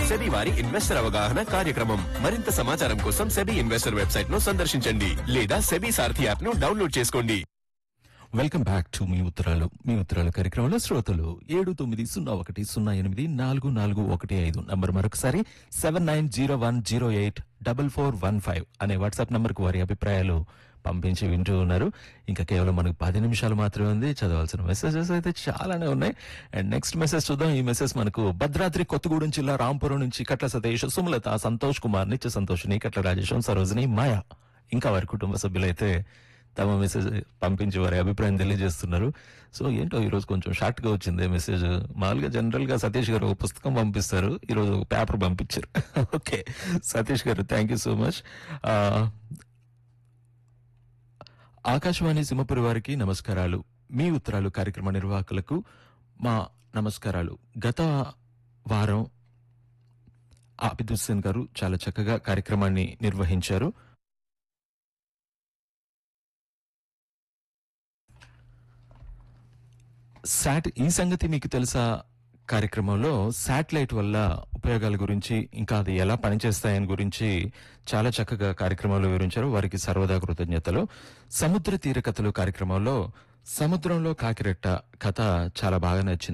SEBI వారి investor అవగాహన కార్యక్రమం మరింత సమాచారం కోసం సెబీ ఇన్వెస్టర్ వెబ్సైట్ ను సందర్శించండి లేదా సెబీ సారథి యాప్ ను డౌన్లోడ్ చేసుకోండి వెల్కమ్ బ్యాక్ టు మీ ఉత్తరాలు మీ ఉత్తరాలు కార్యక్రమంలో శ్రోతలు ఏడు తొమ్మిది సున్నా ఒకటి సున్నా ఎనిమిది నాలుగు నాలుగు ఒకటి ఐదు నంబర్ మరొకసారి seven nine zero one zero eight double four one five అనే వాట్సాప్ నంబర్కు వారి అభిప్రాయాలు పంపించి వింటూ ఉన్నారు ఇంకా కేవలం మనకు పది నిమిషాలు మాత్రమే ఉంది చదవాల్సిన మెసేజెస్ అయితే చాలానే ఉన్నాయి అండ్ నెక్స్ట్ మెసేజ్ చూద్దాం ఈ మెసేజ్ మనకు భద్రాద్రి కొత్తగూడెం జిల్లా రాంపురం నుంచి కట్ల సతీష్ సుమలత సంతోష్ కుమార్ నిత్య సంతోషిని కట్ల రాజేశం సరోజిని మాయా ఇంకా వారి కుటుంబ సభ్యులైతే తమ మెసేజ్ పంపించి వారి అభిప్రాయం తెలియజేస్తున్నారు సో ఏంటో ఈరోజు కొంచెం షార్ట్ గా వచ్చింది మెసేజ్ మామూలుగా జనరల్ గా సతీష్ గారు ఒక పుస్తకం పంపిస్తారు ఈరోజు ఒక పేపర్ పంపించారు ఓకే సతీష్ గారు thank you so much Akashvani Simhapuri వారికి నమస్కారాలు మీ ఉత్తరాలు కార్యక్రమ నిర్వాహకులకు మా నమస్కారాలు గత వారం ఆబిద్ హుస్సేన్ గారు చాలా చక్కగా కార్యక్రమాన్ని నిర్వహించారు శాట్ ఈ సంగతి మీకు తెలుసా కార్యక్రమంలో శాటిలైట్ వల్ల ఉపయోగాల గురించి ఇంకా అది ఎలా పనిచేస్తాయని గురించి చాలా చక్కగా కార్యక్రమంలో వివరించారు వారికి సర్వదా కృతజ్ఞతలు సముద్ర తీర కథలు కార్యక్రమంలో సముద్రంలో కాకిరెట్ట కథ చాలా బాగా నచ్చింది